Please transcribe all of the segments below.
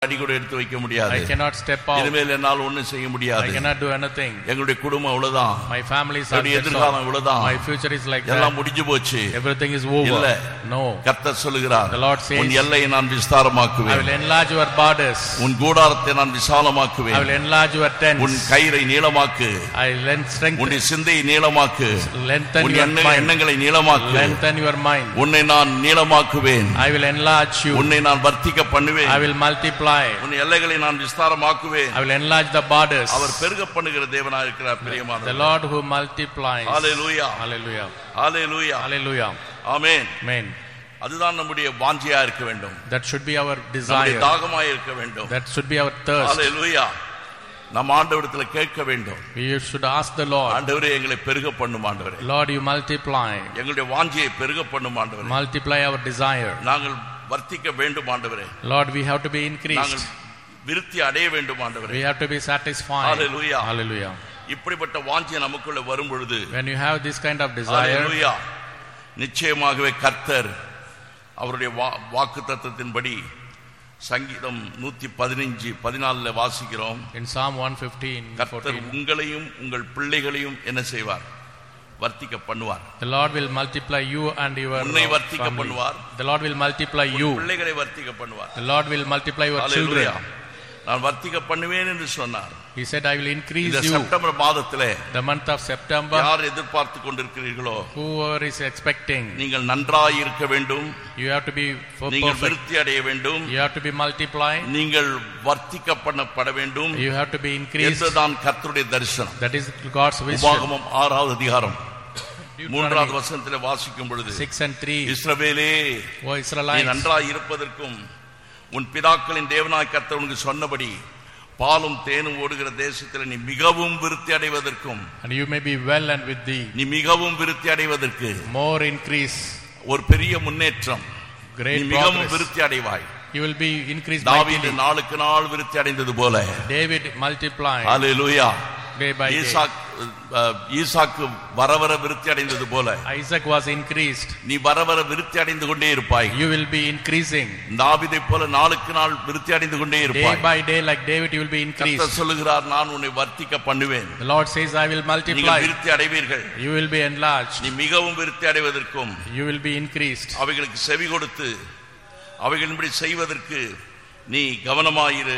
அடி கூட எடுத்து வைக்க முடியாது I cannot step out. இனிமேல் என்னால் ஒண்ணும் செய்ய I முடியாது cannot do anything. எங்களுடைய குடும்பம் அவ்வளவுதான் My family is என்னுடைய that's all. எதிர்காலம் இவ்வளவுதான் My future is like எல்லாம் that. முடிஞ்சு போச்சு Everything is இல்ல. over. No. கர்த்தர் சொல்லுகிறார் The Lord says, உன் எல்லையை நான் I விஸ்தாரமாக்குவேன் will enlarge your borders. உன் கூடாரத்தை நான் I விசாலமாக்குவேன் will enlarge your உன் tents. கயிறை நீளமாக்கு I will strengthen, உன்னுடைய சிந்தையை நீளமாக்கு lengthen உன் your எண்ண- mind. எண்ணங்களை நீளமாக்கு Lengthen your mind. உன்னை நான் நீளமாக்குவேன் I will enlarge you. உன்னை நான் வர்த்திக்க பண்ணுவேன் I will multiply. உன் எல்லைகளை நான் விஸ்தாரமாக்குவேன் I will enlarge the borders. அவர் பெருக பண்ணுகிற தேவனாக இருக்கிறார் The பிரியமான Lord who multiplies. Hallelujah Hallelujah. Hallelujah Hallelujah. Amen Amen. அதுதான் நம்முடைய வாஞ்சியா இருக்க வேண்டும் That should be our நம்முடைய desire. தாகமாய் இருக்க வேண்டும் That should be our thirst. ஹalleluya நம்ம ஆண்டவரிடத்துல கேட்க வேண்டும் We should ask the Lord, ஆண்டவரே எங்களை பெருக பண்ணும் ஆண்டவரே Lord, you multiply. எங்களுடைய வாஞ்சியை பெருக பண்ணும் ஆண்டவரே Multiply our desire. நாங்கள் வர்த்திக்க வேண்டும் ஆண்டவரே Lord, we have to be நாங்கள் increased. விருத்தி அடைய வேண்டும் ஆண்டவரே We have to be satisfied. Hallelujah. Hallelujah. இப்படிப்பட்ட வாஞ்சி நமக்குள்ள வரும் பொழுது When you have this kind of desire, ஹalleluya நிச்சயமாகவே கர்த்தர் அவருடைய வாக்கு தத்தத்தின்படி சங்கீதம் நூத்தி பதினஞ்சு பதினாலுல வாசிக்கிறோம் in Psalm 115, கர்த்தர் 14, உங்களையும் உங்கள் பிள்ளைகளையும் என்ன செய்வார் வர்த்திக்க பண்ணுவார் the Lord will multiply you and your உன்னை uh, வர்த்திக்க family. பண்ணுவார். The Lord will multiply you. பிள்ளைகளை வர்த்திக்க பண்ணுவார் The Lord will multiply your hallelujah children. நான் வர்த்திக்க பண்ணுவேன் என்று சொன்னார் He said, I will increase இந்த you. செப்டம்பர் மாதத்திலே The month of September, யார் எதிர்பார்த்து கொண்டிருக்கிறீர்களோ whoever is expecting, நீங்கள் நன்றாய் இருக்க வேண்டும் you have to be for நீங்கள் perfect. விருத்தி அடைய வேண்டும் You have to be multiplied. நீங்கள் வர்த்திக்க பண்ணப்பட வேண்டும் You have to be increased. என்றுதான் கர்த்தருடைய தரிசனம் That is God's wisdom. உபாகமம் ஆறாவது அதிகாரம் மூன்றாவது Deuteronomy வசனத்திலே வாசிக்கும் பொழுது 6 and 3. இஸ்ரவேலே O நீ Israelites, நன்றாய் இருப்பதற்கும் உன் பிதாக்களின் தேவனாய் கர்த்தர் உனக்கு சொன்னபடி பாலும் தேனும் ஓடுகிற தேசத்தில் நீ மிகவும் விருத்தி அடைவதற்கும் and you may be well and with thee. நீ மிகவும் விருத்தி அடைவதற்கு More increase, ஒரு பெரிய முன்னேற்றம் நீ great மிகவும் progress. விருத்தி அடைவாய் You will be increased தாவீது mightily. நாளுக்கு நாள் விருத்தி அடைந்தது போல David multiplied hallelujah day by day. Isaac அஹ், ஈசாக்கு வர வர விருத்தி அடைந்தது போல Isaac was increased. நீ வர வர விருத்தி அடைந்து கொண்டே இருப்பாய் You will be increasing. தாவீதை போல நாளுக்கு நாள் விருத்தி அடைந்து கொண்டே Day இருப்பாய் by day, like David, you will be கர்த்தர் increased. சொல்லுகிறார் நான் உன்னை வர்த்திக்க பண்ணுவேன் The Lord says, I will நீங்கள் multiply. விருத்தி அடைவீர்கள் You will be enlarged. நீ மிகவும் விருத்தி அடைவதற்கும் You will be increased. அவைகளுக்கு செவி கொடுத்து அவைகளின்படி செய்வதற்கு நீ கவனமாயிரு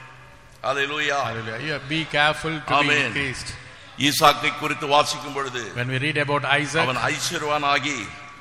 அல்லேலூயா Hallelujah. You be careful to be Amen. increased. ஈசாக்கை குறித்து வாசிக்கும் பொழுது When we read about Isaac, அவன் ஐஸ்வர்வானாகி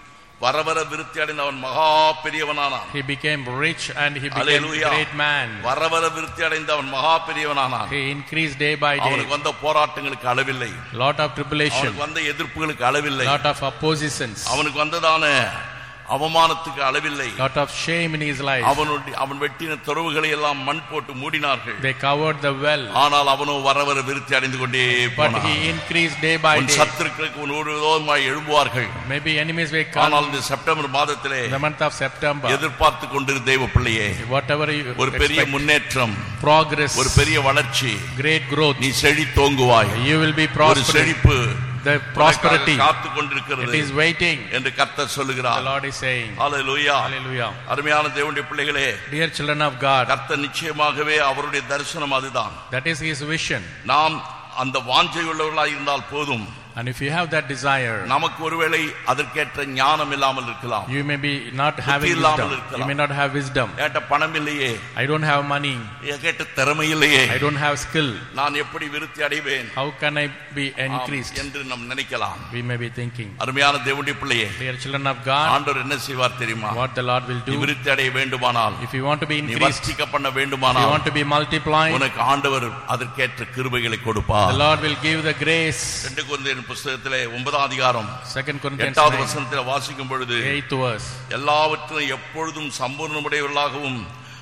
வர வர விருத்தி அடைந்த அவன் மகா பெரியவனானான் he became rich and he became Hallelujah. great man. வர வர விருத்தி அடைந்த அவன் மகா பெரியவனானான் He increased day by day. அவனுக்கு வந்த போராட்டங்களுக்கு அளவில்லை Lot of tribulation, அவனுக்கு வந்த எதிர்ப்புகளுக்கு அளவில்லை lot of oppositions, அவனுக்கு வந்ததான அவமானத்துக்கு அளவில்லை lot of shame in his life. அவனுடைய அவன் வெட்டின துறவுகளை எல்லாம் மண் போட்டு மூடினார்கள் They covered the well, ஆனால் அவனோ வர வர விருத்தி அடைந்து கொண்டே but போனான் he increased day by உன் day. சத்துருக்களுக்கு உன் ஒரு விரோதமாய் எழும்புவார்கள் Maybe enemies may come ஆனால் இந்த செப்டம்பர் மாதத்திலே in the month of September. எதிர்பார்த்து கொண்டிரு தெய்வ பிள்ளையே Whatever you ஒரு பெரிய expect, முன்னேற்றம் progress, ஒரு பெரிய வளர்ச்சி great growth, நீ செழி தோங்குவாய் you will be ஒரு prospering. செழிப்பு The prosperity, காத்து it கொண்டிருக்கிறது is waiting. என்று கர்த்தர் The சொல்லுகிறார் Lord is saying, hallelujah Hallelujah. அருமையான தேவனுடைய பிள்ளைகளே Dear children of God, கர்த்தர் நிச்சயமாகவே அவருடைய தரிசனம் அதுதான் that is His vision. நாம் அந்த வாஞ்சை உள்ளவர்களாய் இருந்தால் போதும் And if you have that desire, நமக்கு ஒருவேளை அதற்கேற்ற ஞானம் இல்லாமல் இருக்கலாம் you may be not having இல்லாமல் wisdom. இருக்கலாம். You may not have wisdom. என்கிட்ட பணம் இல்லையே I don't have money. என்கிட்ட திறமை இல்லையே I don't have skill. நான் எப்படி விருத்தி அடைவேன் How can I be ஆம், increased? என்று நாம் நினைக்கலாம் We may be thinking. அருமையான தேவனுடைய பிள்ளையே Dear children of God, ஆண்டவர் என்ன செய்வார் தெரியுமா what the Lord will நீ do, விருத்தி அடைய வேண்டுமானால் if you want to be நீ increased, வர்த்திக்க பண்ண if you வேண்டுமானால் want to be multiplied, உனக்கு ஆண்டவர் அதற்கேற்ற கிருபைகளை the கொடுப்பார் Lord will give the grace. ரெண்டு குழந்தையின் புஸ்தகத்திலே ஒன்பதாம் அதிகாரம் Second Corinthians எட்டாவது 9, வசனத்தில் வாசிக்கும் பொழுது 8th verse. எல்லாவற்றிலும் எப்பொழுதும் சம்பூர்ணமுடையவர்களாகவும்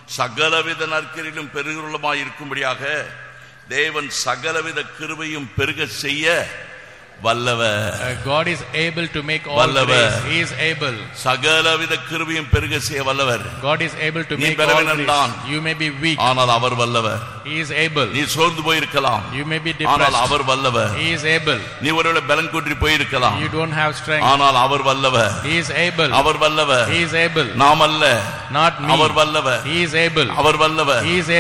சகலவித நற்கரிலும் பெருகுள்ளமாய் இருக்கும்படியாக தேவன் சகலவித கிருபையும் பெருக செய்ய வல்லவர் Uh, God is able to make all வல்லவர். grace. He is able. சகலவித கிருபையும் பெருக செய்ய வல்லவர் God is able to நீ make all பலவீனன்தான். grace. You may be weak. ஆனால் அவர் வல்லவர் He is able. நீ சோர்ந்து போயிருக்கலாம் You may be ஆனால் depressed. அவர் வல்லவர் He is able. நீ ஒருவேளை பலன் குன்றி போயிருக்கலாம் You don't have strength. ஆனால் அவர் வல்லவர் He is able. அவர் வல்லவர் He is able. நாம் அல்ல Not me. அவர் வல்லவர் He is able. அவர் வல்லவர் He is